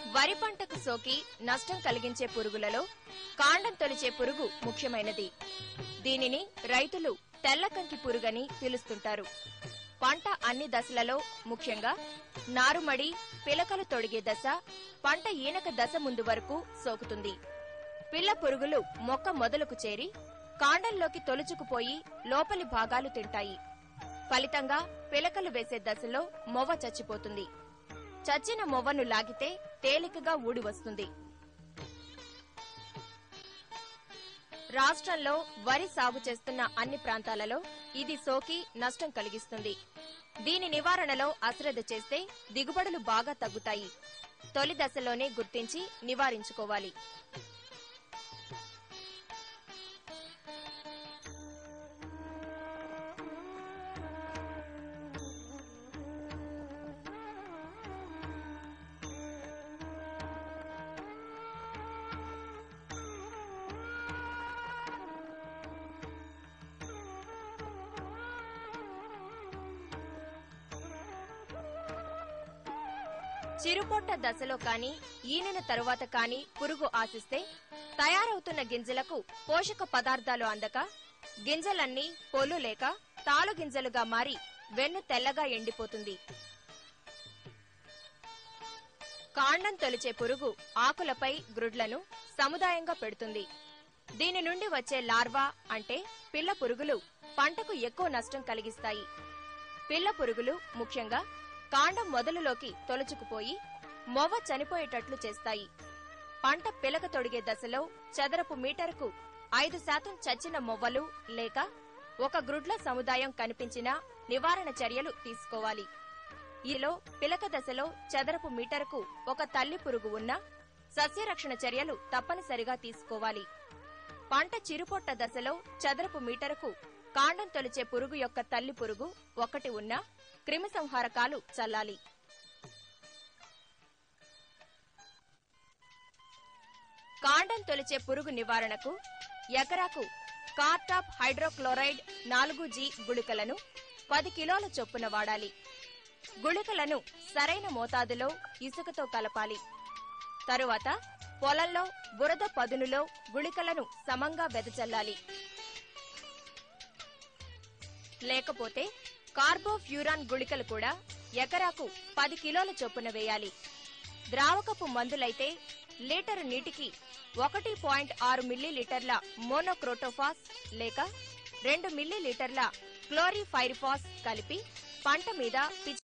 వరి పంటకు సోకి నష్టం కలిగించే పురుగులలో కాండం తొలిచే పురుగు ముఖ్యమైనది దీనిని రైతులు తెల్లకంకి పురుగని పిలుస్తుంటారు పంట అన్ని దశలలో ముఖ్యంగా నారుమడి పిలకలు తొడిగే దశ పంట ఈనక దశ ముందు వరకు సోకుతుంది పిల్ల పురుగులు మొక్క మొదలకు చేరి కాండంలోకి తొలుచుకుపోయి లోపలి భాగాలు తింటాయి ఫలితంగా పిలకలు వేసే దశలో మొవ్వ చచ్చిపోతుంది చచ్చిన మొవ్వను లాగితే తేలికగా ఊడి వస్తుంది రాష్ట్రంలో వరి సాగు చేస్తున్న అన్ని ప్రాంతాలలో ఇది సోకి నష్టం కలిగిస్తుంది దీని నివారణలో అశ్రద్ధ చేస్తే దిగుబడులు బాగా తగ్గుతాయి తొలి దశలోనే గుర్తించి నివారించుకోవాలి చిరుపొట్ట దశలో కాని ఈనిన తరువాత కాని పురుగు ఆశిస్తే తయారవుతున్న గింజలకు పోషక పదార్థాలు అందక గింజలన్నీ పొల్లు లేక తాలు గింజలుగా మారి వెన్ను తెల్లగా ఎండిపోతుంది కాండం తొలిచే పురుగు ఆకులపై గ్రుడ్లను సముదాయంగా పెడుతుంది దీని నుండి వచ్చే లార్వా అంటే పిల్ల పురుగులు పంటకు ఎక్కువ నష్టం కలిగిస్తాయి పిల్ల పురుగులు ముఖ్యంగా కాండం మొదలులోకి తొలచుకుపోయి మొవ్వ చనిపోయేటట్లు చేస్తాయి పంట పిలక తొడిగే దశలో చదరపు మీటరుకు ఐదు శాతం చచ్చిన మొవ్వలు లేక ఒక గ్రుడ్ల సముదాయం కనిపించినా నివారణ చర్యలు తీసుకోవాలి ఈలో పిలక దశలో చదరపు మీటరుకు ఒక తల్లి పురుగు ఉన్నా సస్యరక్షణ చర్యలు తప్పనిసరిగా తీసుకోవాలి పంట చిరుపొట్ట దశలో చదరపు మీటరుకు కాండం తొలిచే పురుగు యొక్క తల్లి పురుగు ఒకటి ఉన్నా క్రిమిసంహారకాలు చల్లాలి కాండం తొలిచే పురుగు నివారణకు ఎకరాకు కార్టాప్ హైడ్రోక్లోరైడ్ నాలుగు జీ గుళికలను పది కిలోల చొప్పున వాడాలి గుళికలను సరైన మోతాదులో ఇసుకతో కలపాలి తరువాత పొలంలో బురద పదునులో గుళికలను సమంగా వెదజల్లాలి లేకపోతే కార్బోఫ్యూరాన్ గుళికలు కూడా ఎకరాకు పది కిలోల చొప్పున వేయాలి ద్రావకపు మందులైతే లీటరు నీటికి ఒకటి పాయింట్ ఆరు మిల్లీలీటర్ల మోనోక్రోటోఫాస్ లేక రెండు మిల్లీలీటర్ల క్లోరిఫైరిఫాస్ కలిపి పంట మీద పిచికారీ